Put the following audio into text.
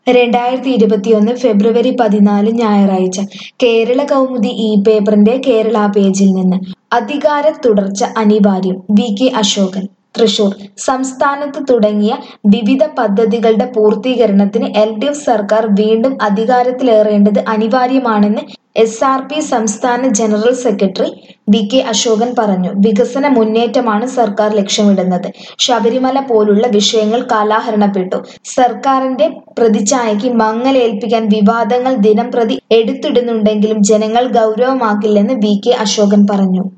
രണ്ടായിരത്തി ഇരുപത്തിയൊന്ന് ഫെബ്രുവരി പതിനാല് ഞായറാഴ്ച കേരള കൗമുദി ഈ പേപ്പറിന്റെ കേരള പേജിൽ നിന്ന് അധികാര തുടർച്ച അനിവാര്യം വി കെ അശോകൻ തൃശൂർ സംസ്ഥാനത്ത് തുടങ്ങിയ വിവിധ പദ്ധതികളുടെ പൂർത്തീകരണത്തിന് എൽ ഡി എഫ് സർക്കാർ വീണ്ടും അധികാരത്തിലേറേണ്ടത് അനിവാര്യമാണെന്ന് എസ് ആർ പി സംസ്ഥാന general secretary V K Asokan പറഞ്ഞു വികസന മുന്നേറ്റമാണ് സർക്കാർ ലക്ഷ്യമിടുന്നത് ശബരിമല പോലുള്ള വിഷയങ്ങൾ കാലാഹരണപ്പെട്ടു സർക്കാരിന്റെ പ്രതിച്ഛായയ്ക്ക് മങ്ങലേൽപ്പിക്കാൻ വിവാദങ്ങൾ ദിനംപ്രതി എടുത്തിടുന്നുണ്ടെങ്കിലും ജനങ്ങൾ ഗൗരവമാക്കില്ലെന്ന് വി കെ അശോകൻ പറഞ്ഞു